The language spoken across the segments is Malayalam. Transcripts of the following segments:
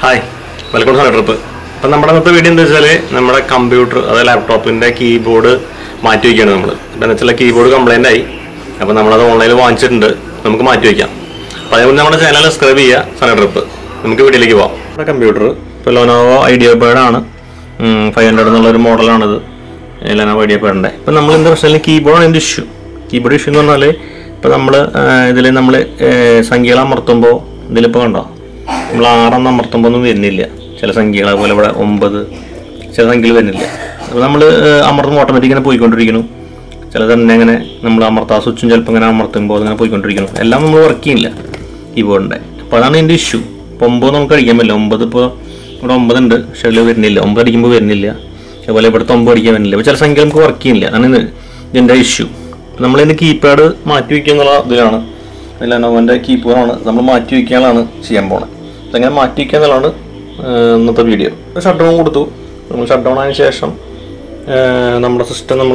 ഹായ് വെൽക്കം ടു ട്രിപ്പ് അപ്പം നമ്മുടെ ഇന്നത്തെ വീഡിയോ എന്താ വെച്ചാൽ നമ്മുടെ കമ്പ്യൂട്ടർ അതായത് ലാപ്ടോപ്പിൻ്റെ കീബോർഡ് മാറ്റി വയ്ക്കുകയാണ് നമ്മൾ ഇപ്പം എന്ന് വെച്ചാൽ കീബോർഡ് കംപ്ലൈൻ്റ് ആയി അപ്പോൾ നമ്മളത് ഓൺലൈനിൽ വാങ്ങിച്ചിട്ടുണ്ട് നമുക്ക് മാറ്റി വയ്ക്കാം അപ്പോൾ അതേപോലെ നമ്മുടെ ചാനൽ സബ്സ്ക്രൈബ് ചെയ്യുക സന ട്രിപ്പ് നമുക്ക് വീഡിയോയിലേക്ക് പോവാം നമ്മുടെ കമ്പ്യൂട്ടർ ഇപ്പോൾ ലോനോവോ ഐഡിയ ആണ് ഫൈവ് ഹൺഡ്രഡ് എന്നുള്ളൊരു മോഡലാണിത് ലെനോവോ ഐഡിയ പേഡിൻ്റെ ഇപ്പം നമ്മൾ എന്താ പ്രശ്നം കീബോർഡാണ് എന്ത് ഇഷ്യൂ കീബോർഡ് ഇഷ്യൂ എന്ന് പറഞ്ഞാൽ ഇപ്പോൾ നമ്മൾ ഇതിൽ നമ്മൾ സംഖ്യകൾ അമർത്തുമ്പോൾ ഇതിലിപ്പോൾ കണ്ടോ നമ്മൾ ആറെണ്ണം അമർത്തുമ്പോൾ ഒന്നും വരുന്നില്ല ചില സംഖ്യകൾ അതുപോലെ ഇവിടെ ഒമ്പത് ചില സംഖ്യകൾ വരുന്നില്ല അപ്പോൾ നമ്മൾ അമർത്തുമ്പോൾ ഓട്ടോമാറ്റിക് ഇങ്ങനെ പോയിക്കൊണ്ടിരിക്കുന്നു ചിലത് തന്നെ അങ്ങനെ നമ്മൾ അമർത്താ സ്വിച്ചും ചിലപ്പോൾ ഇങ്ങനെ അമർത്തുമ്പോൾ അങ്ങനെ പോയിക്കൊണ്ടിരിക്കുന്നു എല്ലാം നമ്മൾ വർക്ക് ചെയ്യില്ല കീബോർഡിൻ്റെ അപ്പോൾ അതാണ് എൻ്റെ ഇഷ്യൂ ഇപ്പോൾ ഒമ്പത് നമുക്ക് അടിക്കാൻ പറ്റില്ല ഒമ്പത് ഇപ്പോൾ ഇവിടെ ഒമ്പതുണ്ട് പക്ഷേ അതിൽ വരുന്നില്ല ഒമ്പത് അടിക്കുമ്പോൾ വരുന്നില്ല അതുപോലെ ഇവിടുത്തെ ഒമ്പത് അടിക്കാൻ വരുന്നില്ല അപ്പോൾ ചില സംഖ്യ നമുക്ക് വർക്ക് ചെയ്യില്ല അതാണ് ഇത് ഇതിൻ്റെ ഇഷ്യൂ നമ്മൾ ഇതിൻ്റെ കീപാഡ് മാറ്റി വയ്ക്കുക എന്നുള്ള ഇതിലാണ് ലെനോവൻ്റെ കീബോർഡാണ് നമ്മൾ മാറ്റി വയ്ക്കാനാണ് ചെയ്യാൻ പോണത് അതെങ്ങനെ മാറ്റി വയ്ക്കുക എന്നുള്ളതാണ് ഏഹ്, ഇന്നത്തെ വീഡിയോ ഷട്ട് ഡൗൺ കൊടുത്തു നമ്മൾ ഷട്ട് ഡൗൺ ആയതിനു ശേഷം ഏഹ്, നമ്മുടെ സിസ്റ്റം നമ്മൾ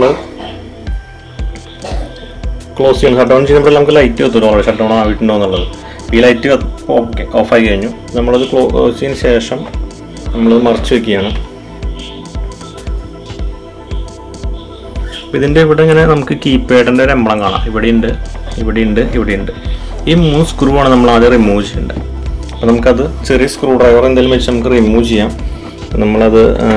ക്ലോസ് ചെയ്യണം ഷട്ട് ഡൗൺ ചെയ്യുമ്പോൾ നമുക്ക് ലൈറ്റ് കത്തുമല്ലോ ഓൾറെഡി ഷട്ട് ഡൗൺ ആയിട്ടുണ്ടോ എന്നുള്ളത് ഈ ലൈറ്റ് ഓക്കെ ഓഫായി കഴിഞ്ഞു നമ്മളത് ക്ലോസ് ചെയ്തതിന് ശേഷം നമ്മളത് മറച്ച് വെക്കുകയാണ് അപ്പോൾ ഇതിൻ്റെ ഇവിടെ ഇങ്ങനെ നമുക്ക് കീപാഡിൻ്റെ ഒരു എംബ്ലം കാണാം ഇവിടെയുണ്ട് ഇവിടെയുണ്ട് ഇവിടെയുണ്ട് ഈ മൂന്ന് സ്ക്രൂ ആണ് നമ്മൾ ആദ്യം റിമൂവ് ചെയ്യേണ്ടത് അപ്പോൾ നമുക്കത് ചെറിയ സ്ക്രൂ ഡ്രൈവർ എന്തെങ്കിലും വെച്ച് നമുക്ക് റിമൂവ് ചെയ്യാം അപ്പോൾ നമ്മളത് ആ,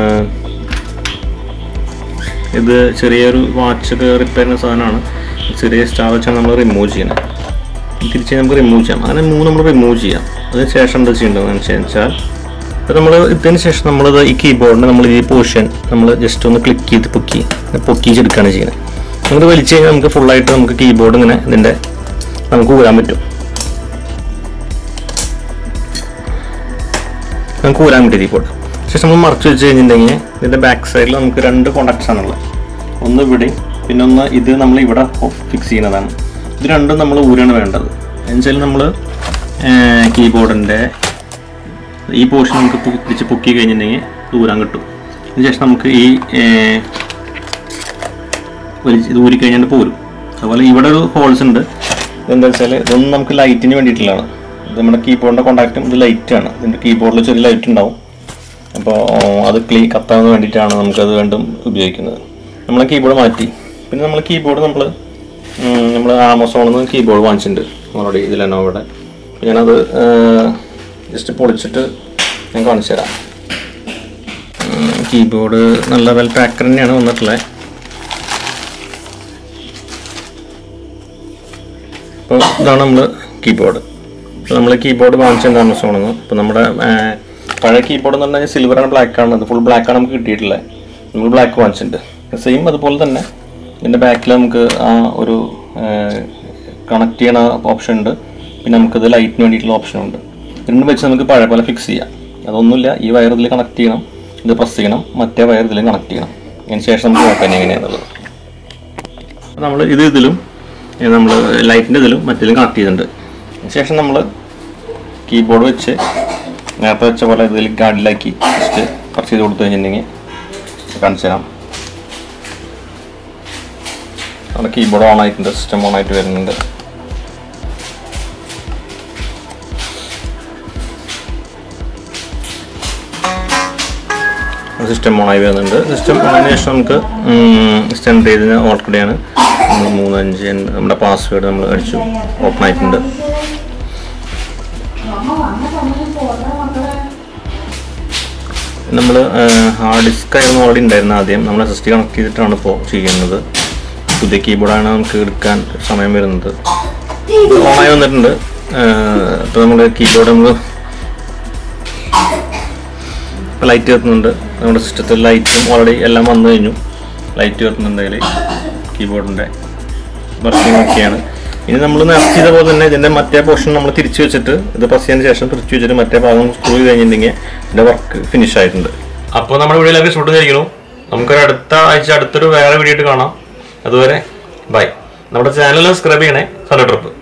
ഇത് ചെറിയൊരു വാച്ചൊക്കെ റിപ്പയർ ചെയ്യുന്ന സാധനമാണ് ചെറിയ സ്റ്റാർ വെച്ചാണ് നമ്മൾ റിമൂവ് ചെയ്യണത് തിരിച്ച് നമുക്ക് റിമൂവ് ചെയ്യാം അങ്ങനെ മൂന്ന് നമ്മൾ റിമൂവ് ചെയ്യാം അതിന് ശേഷം എന്താ ചെയ്യേണ്ടതെന്ന് വെച്ചാൽ ഇപ്പോൾ നമ്മൾ ഇതിന് ശേഷം നമ്മളിത് ഈ കീബോർഡിന് നമ്മൾ ഈ പോർഷൻ നമ്മൾ ജസ്റ്റ് ഒന്ന് ക്ലിക്ക് ചെയ്ത് പൊക്കി പൊക്കിച്ചെടുക്കുകയാണ് ചെയ്യുന്നത് നമുക്ക് വലിച്ചു കഴിഞ്ഞാൽ നമുക്ക് ഫുള്ളായിട്ട് നമുക്ക് കീബോർഡ് ഇങ്ങനെ ഇതിൻ്റെ നമുക്ക് ഊരാൻ പറ്റും നമുക്ക് ഊരാൻ പറ്റും കീബോർഡ് ശേഷം നമ്മൾ മറച്ചു വെച്ച് കഴിഞ്ഞിട്ടുണ്ടെങ്കിൽ ഇതിൻ്റെ ബാക്ക് സൈഡിൽ നമുക്ക് രണ്ട് കോണ്ടാക്ട്സ് ആണുള്ളത് ഒന്ന് ഇവിടെ പിന്നെ ഒന്ന് ഇത് നമ്മൾ ഇവിടെ ഫിക്സ് ചെയ്യുന്നതാണ് ഇത് രണ്ടും നമ്മൾ ഊരാണ് വേണ്ടത് എന്നുവെച്ചാൽ നമ്മൾ കീബോർഡിൻ്റെ ഈ പോർഷൻ നമുക്ക് പൊ- തിരിച്ച് പൊക്കി കഴിഞ്ഞിട്ടുണ്ടെങ്കിൽ ദൂരം കിട്ടും അതിനുശേഷം നമുക്ക് ഈ ഏർ, വലിച്ച് ഇത് ഊരി കഴിഞ്ഞാൽ പോരും അതുപോലെ ഇവിടെ ഒരു ഹോൾസ് ഉണ്ട് ഇതെന്താ വെച്ചാൽ ഇതൊന്നും നമുക്ക് ലൈറ്റിന് വേണ്ടിയിട്ടുള്ളതാണ് ഇത് നമ്മുടെ കീബോർഡിൻ്റെ കോണ്ടാക്റ്റും ഇത് ലൈറ്റാണ് ഇതിൻ്റെ കീബോർഡിൽ ചെറിയ ലൈറ്റ് ഉണ്ടാവും അപ്പോൾ അത് ക്ലീ കത്താൻ വേണ്ടിയിട്ടാണ് നമുക്കത് വീണ്ടും ഉപയോഗിക്കുന്നത് നമ്മൾ കീബോർഡ് മാറ്റി പിന്നെ നമ്മൾ കീബോർഡ് നമ്മൾ നമ്മൾ ആമസോണിൽ നിന്ന് കീബോർഡ് വാങ്ങിച്ചിട്ടുണ്ട് ഓൾറെഡി ഇതിലെന്നോ ഇവിടെ അപ്പോൾ ഞാനത് ജസ്റ്റ് പൊളിച്ചിട്ട് ഞാൻ കാണിച്ചു തരാം കീബോർഡ് നല്ല വെൽ പാക്കർ തന്നെയാണ് വന്നിട്ടുള്ളത് അപ്പോൾ ഇതാണ് നമ്മൾ കീബോർഡ് ഇപ്പോൾ നമ്മൾ കീബോർഡ് വാങ്ങിച്ചിട്ടുണ്ട് ആമസോണിൽ നിന്ന് ഇപ്പോൾ നമ്മുടെ ആ, പഴയ കീബോർഡ് എന്ന് പറഞ്ഞാൽ സിൽവർ ആണ് ബ്ലാക്ക് ആണ് അത് ഫുൾ ബ്ലാക്ക് ആണ് നമുക്ക് കിട്ടിയിട്ടുള്ളത് നമ്മൾ ബ്ലാക്ക് വാങ്ങിച്ചിട്ടുണ്ട് സെയിം അതുപോലെ തന്നെ ഇതിൻ്റെ ബാക്കിൽ നമുക്ക് ആ ഒരു കണക്ട് ചെയ്യണ ഓപ്ഷൻ ഉണ്ട് പിന്നെ നമുക്കിത് ലൈറ്റിന് വേണ്ടിയിട്ടുള്ള ഓപ്ഷൻ ഉണ്ട് രണ്ടും വെച്ച് നമുക്ക് പഴയ പോലെ ഫിക്സ് ചെയ്യാം അതൊന്നുമില്ല ഈ വയർ ഇതിൽ കണക്ട് ചെയ്യണം ഇത് പ്രസ് ചെയ്യണം മറ്റേ വയർ ഇതിലും കണക്ട് ചെയ്യണം അതിന് ശേഷം നമുക്ക് നോക്കാൻ എങ്ങനെയാണെന്നുള്ളത് നമ്മൾ ഇത് ഇതിലും നമ്മൾ ലൈറ്റിൻ്റെ ഇതിലും മറ്റേതിലും കണക്ട് ചെയ്തിട്ടുണ്ട് ശേഷം നമ്മൾ കീബോർഡ് വെച്ച് നേരത്തെ വെച്ച പോലെ ഇതിൽ ഗാഡിലാക്കി ജസ്റ്റ് കുറച്ച് ചെയ്ത് കൊടുത്തു കഴിഞ്ഞിട്ടുണ്ടെങ്കിൽ കാണിച്ചു തരാം നമ്മുടെ കീബോർഡ് ഓൺ ആയിട്ടുണ്ട് സിസ്റ്റം ഓൺ ആയിട്ട് വരുന്നുണ്ട് സിസ്റ്റം ഓൺ ആയി വരുന്നുണ്ട് സിസ്റ്റം ഓണിന് ശേഷം നമുക്ക് സിസ്റ്റം ചെയ്തതിന് ഓൾറെഡിയാണ് നമ്മൾ മൂന്ന് അഞ്ച് എൺ- നമ്മുടെ പാസ്വേഡ് നമ്മൾ അടിച്ചു ഓപ്പൺ ആയിട്ടുണ്ട് നമ്മൾ ഹാർഡ് ഡിസ്ക് ആയിരുന്നു ഓൾറെഡി ഉണ്ടായിരുന്നത് ആദ്യം നമ്മൾ എസ് എസ് ടി കണക്ട് ചെയ്തിട്ടാണ് ഇപ്പോൾ ചെയ്യുന്നത് പുതിയ കീബോർഡാണ് നമുക്ക് എടുക്കാൻ സമയം വരുന്നത് ഓണായി വന്നിട്ടുണ്ട് ഇപ്പോൾ നമ്മുടെ കീബോർഡ് നമ്മൾ ലൈറ്റ് കത്തുന്നുണ്ട് നമ്മുടെ സിസ്റ്റത്തിൽ ലൈറ്റും ഓൾറെഡി എല്ലാം വന്നു കഴിഞ്ഞു ലൈറ്റ് കത്തുന്നുണ്ട് അതിൽ കീബോർഡിൻ്റെ വർക്കിംഗ് ഒക്കെയാണ് ഇനി നമ്മൾ നേരത്തെ ചെയ്ത പോലെ തന്നെ ഇതിൻ്റെ മറ്റേ പോർഷൻ നമ്മൾ തിരിച്ചു വെച്ചിട്ട് ഇത് പ്രസ് ചെയ്തതിന് ശേഷം തിരിച്ചു വെച്ചിട്ട് മറ്റേ ഭാഗം സ്ക്രൂ ചെയ്ത് കഴിഞ്ഞിട്ടുണ്ടെങ്കിൽ ഇതിൻ്റെ വർക്ക് ഫിനിഷ് ആയിട്ടുണ്ട് അപ്പോൾ നമ്മുടെ വീഡിയോയിലൊക്കെ ഷൂട്ട് ചെയ്തിരിക്കുന്നു നമുക്കൊരു അടുത്ത ആഴ്ച അടുത്തൊരു വേറെ വീഡിയോ ആയിട്ട് കാണാം അതുവരെ ബൈ നമ്മുടെ ചാനൽ സബ്സ്ക്രൈബ് ചെയ്യണേ സലോ ട്രിപ്പ്